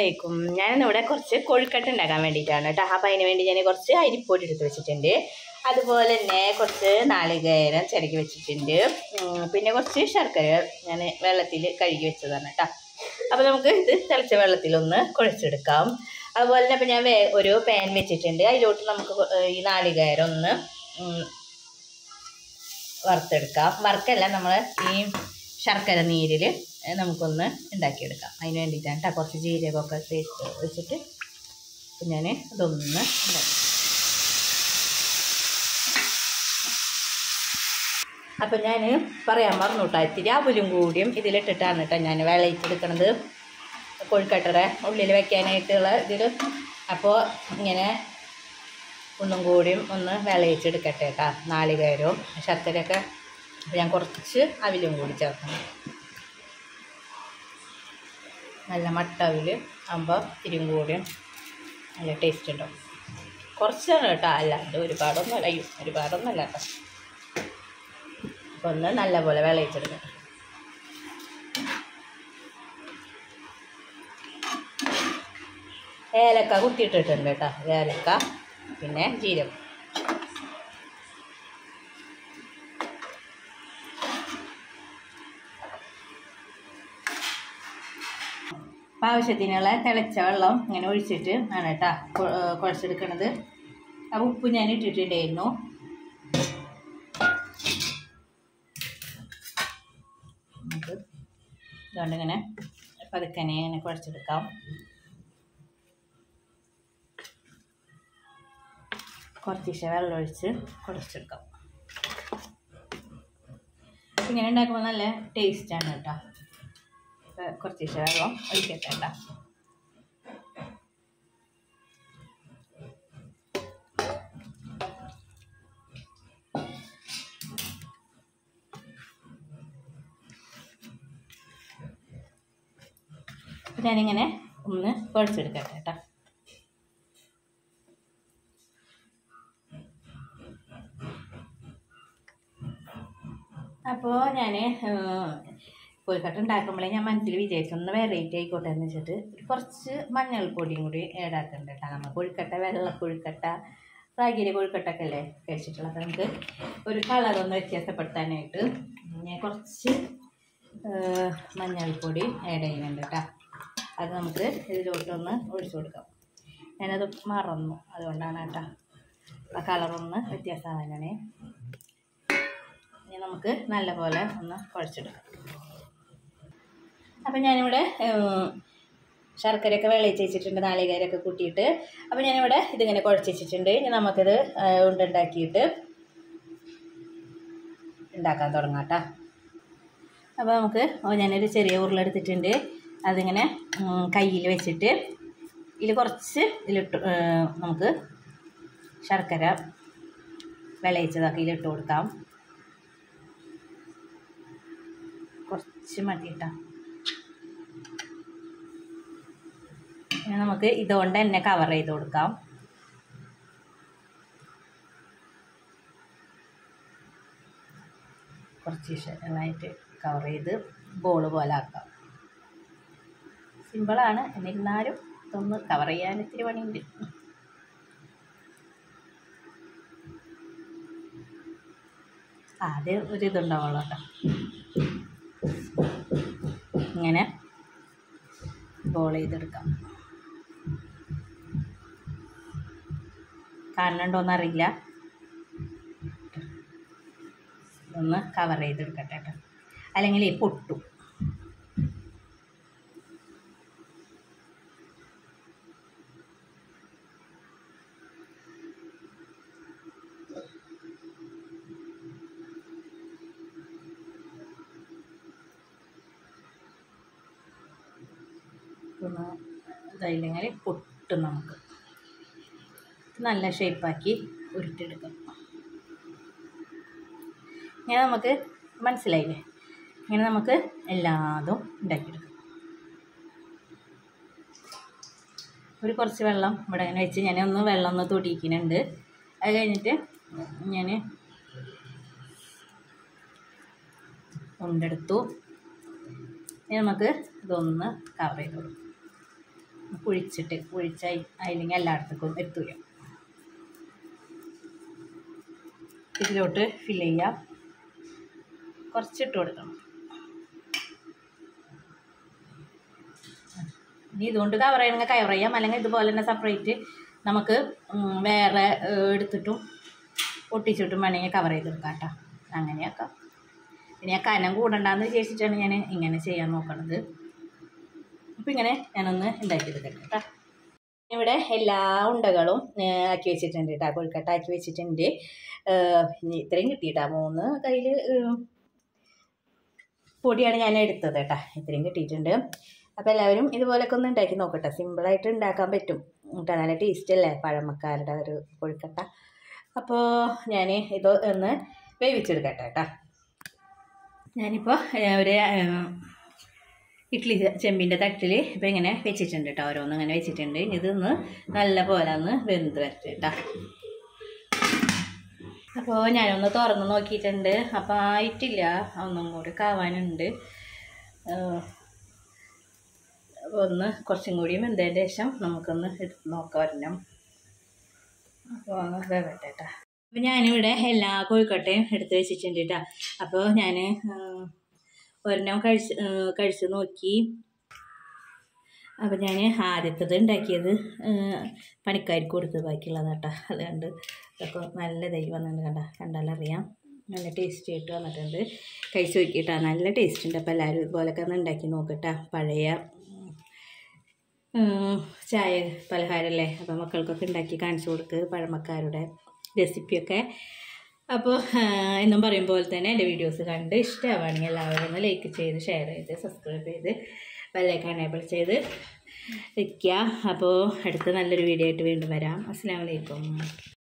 അലൈക്കും ഞാനിന്നിവിടെ കുറച്ച് കൊഴുക്കട്ട ഉണ്ടാക്കാൻ വേണ്ടിയിട്ടാണ് കേട്ടോ അപ്പം അതിന് വേണ്ടി ഞാൻ കുറച്ച് അരിപ്പൊടി എടുത്ത് വെച്ചിട്ടുണ്ട് അതുപോലെ തന്നെ കുറച്ച് നാളികേരം ചിരകി വെച്ചിട്ടുണ്ട് ഉം, പിന്നെ കുറച്ച് ശർക്കര ഞാൻ വെള്ളത്തിൽ കഴുകി വെച്ചതാണ് കേട്ടോ അപ്പോൾ നമുക്ക് ഇത് തിളച്ച വെള്ളത്തിലൊന്ന് കുഴച്ചെടുക്കാം അതുപോലെ തന്നെ ഇപ്പം ഞാൻ വേ ഒരു പാൻ വെച്ചിട്ടുണ്ട് അതിലോട്ട് നമുക്ക് കൊ- ഈ നാളികേരം ഒന്ന് ഉം, വറുത്തെടുക്കാം വറുക്കല്ല നമ്മൾ ഈ ശർക്കര നീരിൽ നമുക്കൊന്ന് ഉണ്ടാക്കിയെടുക്കാം അതിന് വേണ്ടിയിട്ടാണ് കേട്ടോ കുറച്ച് ജീരകമൊക്കെ ചേർത്ത് വെച്ചിട്ട് അപ്പം ഞാൻ ഇതൊന്ന് ഉണ്ടാക്കി അപ്പം ഞാൻ പറയാൻ മറന്നു കേട്ടോ ഇത്തിരി അവലും കൂടിയും ഇതിലിട്ടിട്ടാണ് കേട്ടോ ഞാൻ വിളയിച്ചെടുക്കണത് കൊഴുക്കട്ടയുടെ ഉള്ളിൽ വെക്കാനായിട്ടുള്ള ഇതിൽ അപ്പോൾ ഇങ്ങനെ ഒന്നും കൂടിയും ഒന്ന് വിളയിച്ചെടുക്കട്ടെ കേട്ടോ നാളികേരവും ശർക്കരയൊക്കെ അപ്പോൾ ഞാൻ കുറച്ച് അവിലും കൂടി ചേർക്കണം നല്ല മട്ട അവില് ആകുമ്പോൾ ഇത്തിരിയും കൂടിയും നല്ല ടേസ്റ്റ് ഉണ്ടാവും കുറച്ചാണ് കേട്ടോ അല്ലാണ്ട് ഒരുപാടൊന്നും അല്ല അയ്യോ ഒരുപാടൊന്നും അല്ല കേട്ടോ അപ്പോൾ ഒന്ന് നല്ലപോലെ വിളയിച്ചെടുക്കണം ഏലക്ക കുത്തിയിട്ടിട്ടുണ്ട് കേട്ടോ ഏലക്ക പിന്നെ ജീരകം അപ്പം ആവശ്യത്തിനുള്ള തിളച്ച വെള്ളം ഇങ്ങനെ ഒഴിച്ചിട്ട് ആണ് കേട്ടോ കുഴച്ചെടുക്കണത് അപ്പോൾ ഉപ്പ് ഞാൻ ഇട്ടിട്ടുണ്ടായിരുന്നു നമുക്ക് ഇതുകൊണ്ട് ഇങ്ങനെ പതുക്കനെ ഇങ്ങനെ കുഴച്ചെടുക്കാം കുറച്ച് ദിവസം വെള്ളം ഒഴിച്ച് കുഴച്ചെടുക്കാം ഇങ്ങനെ ഉണ്ടാക്കുമ്പോൾ നല്ല ടേസ്റ്റാണ് കേട്ടോ അപ്പോൾ കുറച്ച് ദിവസം വെള്ളം ഒഴിക്കട്ടെ കേട്ടോ അപ്പോൾ ഞാനിങ്ങനെ ഒന്ന് കുഴച്ചെടുക്കട്ടെ കേട്ടോ അപ്പോൾ ഞാൻ കൊഴുക്കട്ട ഉണ്ടാക്കുമ്പോഴേ ഞാൻ മനസ്സിൽ വിചാരിച്ചു ഒന്ന് വെറൈറ്റി ആയിക്കോട്ടെ എന്ന് വെച്ചിട്ട് ഒരു കുറച്ച് മഞ്ഞൾപ്പൊടിയും കൂടി ഏടാക്കുന്നുണ്ട് കേട്ടോ നമ്മൾ കൊഴുക്കട്ട വെള്ള കൊഴുക്കട്ട റാഗിരി കൊഴുക്കട്ടൊക്കെ അല്ലേ കഴിച്ചിട്ടുള്ളത് അപ്പോൾ നമുക്ക് ഒരു കളറൊന്ന് വ്യത്യാസപ്പെടുത്താനായിട്ട് ഞാൻ കുറച്ച് ഏഹ്, മഞ്ഞൾപ്പൊടി ആഡ് ചെയ്യുന്നുണ്ട് കേട്ടോ അത് നമുക്ക് ഇതിലോട്ടൊന്ന് ഒഴിച്ചു കൊടുക്കാം ഞാനത് മറന്നു അതുകൊണ്ടാണ് കേട്ടോ ആ കളറൊന്ന് വ്യത്യാസമാകാനാണേ ഇനി നമുക്ക് നല്ലപോലെ ഒന്ന് കുഴച്ചെടുക്കാം അപ്പം ഞാനിവിടെ ഏഹ്, ശർക്കരയൊക്കെ വെള്ളയിച്ച് വെച്ചിട്ടുണ്ട് നാളികേരൊക്കെ കൂട്ടിയിട്ട് അപ്പം ഞാനിവിടെ ഇതിങ്ങനെ കുഴച്ച് വെച്ചിട്ടുണ്ട് ഇനി നമുക്കിത് ഏഹ്, ഉണ്ടുണ്ടാക്കിയിട്ട് ഉണ്ടാക്കാൻ തുടങ്ങാം കേട്ടോ അപ്പോൾ നമുക്ക് ഓ, ഞാനൊരു ചെറിയ ഉരുളെടുത്തിട്ടുണ്ട് അതിങ്ങനെ കയ്യിൽ വെച്ചിട്ട് ഇതിൽ കുറച്ച് ഇതിലിട്ട് ഏഹ്, നമുക്ക് ശർക്കര വിളയിച്ചതൊക്കെ ഇതിലിട്ട് കൊടുക്കാം കുറച്ച് മതി കേട്ടോ ഇനി നമുക്ക് ഇതുകൊണ്ട് തന്നെ കവർ ചെയ്ത് കൊടുക്കാം കുറച്ച് നന്നായിട്ട് കവർ ചെയ്ത് ബോൾ പോലെ ആക്കാം സിമ്പിളാണ് എന്നിരുന്നാലും ഇതൊന്ന് കവർ ചെയ്യാൻ ഇത്തിരി പണിയുണ്ട് ആദ്യം ഒരു ഇതുണ്ടാവുള്ളൂ കേട്ടോ ഇങ്ങനെ ബോൾ ചെയ്തെടുക്കാം കാണുന്നുണ്ടോയെന്നറിയില്ല ഒന്ന് കവർ ചെയ്തെടുക്കട്ടെ കേട്ടോ അല്ലെങ്കിൽ ഈ പൊട്ടും ഒന്ന് ഇതായില്ലെങ്കിൽ പൊട്ടും നമുക്ക് നല്ല ഷേപ്പാക്കി ഉരുട്ടിയെടുക്കാം ഇങ്ങനെ നമുക്ക് മനസ്സിലായില്ലേ ഇങ്ങനെ നമുക്ക് എല്ലാതും ഉണ്ടാക്കിയെടുക്കാം ഒരു കുറച്ച് വെള്ളം ഇവിടെ ഇങ്ങനെ വെച്ച് ഞാൻ ഒന്ന് വെള്ളം ഒന്ന് തൊടിയിക്കുന്നുണ്ട് അത് കഴിഞ്ഞിട്ട് ഞാൻ ഉണ്ടെടുത്തു ഇനി നമുക്ക് ഇതൊന്ന് കവർ ചെയ്ത് കൊടുക്കാം കുഴിച്ചിട്ട് കുഴിച്ച അതിലെങ്കിൽ എല്ലായിടത്തേക്കും എത്തൂല ഇതിലോട്ട് ഫില്ല് ചെയ്യാം കുറച്ചിട്ട് കൊടുക്കണം ഇനി ഇതുകൊണ്ട് കവർ ചെയ്യണമെങ്കിൽ കവർ ചെയ്യാം അല്ലെങ്കിൽ ഇതുപോലെ തന്നെ സെപ്പറേറ്റ് നമുക്ക് ഉം, വേറെ ഏഹ്, എടുത്തിട്ടും ഒട്ടിച്ചിട്ടും വേണമെങ്കിൽ കവർ ചെയ്തെടുക്കാം കേട്ടോ അങ്ങനെയാക്കാം പിന്നെ ഞാൻ കനം കൂടണ്ടെന്ന് വിചാരിച്ചിട്ടാണ് ഞാൻ ഇങ്ങനെ ചെയ്യാൻ നോക്കണത് അപ്പം ഇങ്ങനെ ഞാനൊന്ന് ഉണ്ടാക്കിയെടുക്കട്ടെ കേട്ടോ ഇവിടെ എല്ലാ ഉണ്ടകളും ഏഹ്, ആക്കി വെച്ചിട്ടുണ്ട് കേട്ടോ കൊഴുക്കട്ട ആക്കി വെച്ചിട്ടുണ്ട് ഏഹ്, ഇനി ഇത്രയും കിട്ടിയിട്ടാ മൂന്ന് കയ്യിൽ പൊടിയാണ് ഞാൻ എടുത്തത് കേട്ടോ ഇത്രയും കിട്ടിയിട്ടുണ്ട് അപ്പോൾ എല്ലാവരും ഇതുപോലൊക്കെ ഒന്ന് ഉണ്ടാക്കി നോക്കട്ടെ സിമ്പിളായിട്ട് ഉണ്ടാക്കാൻ പറ്റും കേട്ടോ നല്ല ടേസ്റ്റ് അല്ലേ പഴമക്കാരുടെ ഒരു കൊഴുക്കട്ട അപ്പോൾ ഞാൻ ഇത് ഒന്ന് വേവിച്ചെടുക്കട്ടെ കേട്ടോ ഞാനിപ്പോൾ ഒരു ഏഹ്, ഇഡ്ഡലി ചെമ്പിൻ്റെ തട്ടിൽ ഇപ്പോൾ ഇങ്ങനെ വെച്ചിട്ടുണ്ട് കേട്ടോ ഓരോന്നും ഇങ്ങനെ വെച്ചിട്ടുണ്ട് ഇനി ഇതൊന്ന് നല്ല പോലെ ഒന്ന് വെന്ത് വരട്ടെ കേട്ടോ അപ്പോൾ ഞാനൊന്ന് തുറന്ന് നോക്കിയിട്ടുണ്ട് അപ്പോൾ ആയിട്ടില്ല ഒന്നും കൂടി കാവാനുണ്ട് ഏഹ്, അപ്പോൾ ഒന്ന് കുറച്ചും കൂടി വെന്തതിൻ്റെ ശേഷം നമുക്കൊന്ന് എടുത്ത് നോക്കാം ഒരെണ്ണം അപ്പോൾ ഒന്ന് വേവട്ടെ കേട്ടോ അപ്പോൾ ഞാനിവിടെ എല്ലാ കോഴിക്കോട്ടയും എടുത്ത് വെച്ചിട്ടുണ്ട് കേട്ടോ അപ്പോൾ ഞാൻ ഒരെണ്ണം കഴിച്ച് ഏഹ്, കഴിച്ച് നോക്കി അപ്പോൾ ഞാൻ ആദ്യത്തത് ഉണ്ടാക്കിയത് ഏഹ്, പണിക്കാർക്ക് കൊടുത്ത് ബാക്കിയുള്ളത് കേട്ടോ അതുകൊണ്ട് ഇതൊക്കെ നല്ല ഇതായി വന്നിട്ടുണ്ട് കണ്ട കണ്ടാലറിയാം നല്ല ടേസ്റ്റ് ആയിട്ട് വന്നിട്ടുണ്ട് കഴിച്ച് നോക്കിയിട്ടാ നല്ല ടേസ്റ്റ് ഉണ്ട് അപ്പോൾ എല്ലാവരും ഇതുപോലൊക്കെ ഒന്ന് ഉണ്ടാക്കി നോക്കട്ടാ പഴയ ഉം, ചായ പലഹാരമല്ലേ അപ്പോൾ മക്കൾക്കൊക്കെ ഉണ്ടാക്കി കാണിച്ചു കൊടുക്ക് പഴമക്കാരുടെ റെസിപ്പിയൊക്കെ അപ്പോൾ എന്നും പറയും പോലെ തന്നെ എൻ്റെ വീഡിയോസ് കണ്ട് ഇഷ്ടമാവുകയാണെങ്കിൽ എല്ലാവരും ഒന്ന് ലൈക്ക് ചെയ്ത് ഷെയർ ചെയ്ത് സബ്സ്ക്രൈബ് ചെയ്ത് ബെല്ലൈക്കൺ എനേബിൾ ചെയ്ത് വയ്ക്കുക അപ്പോൾ അടുത്ത നല്ലൊരു വീഡിയോ ആയിട്ട് വീണ്ടും വരാം അസ്സാം വലൈക്കും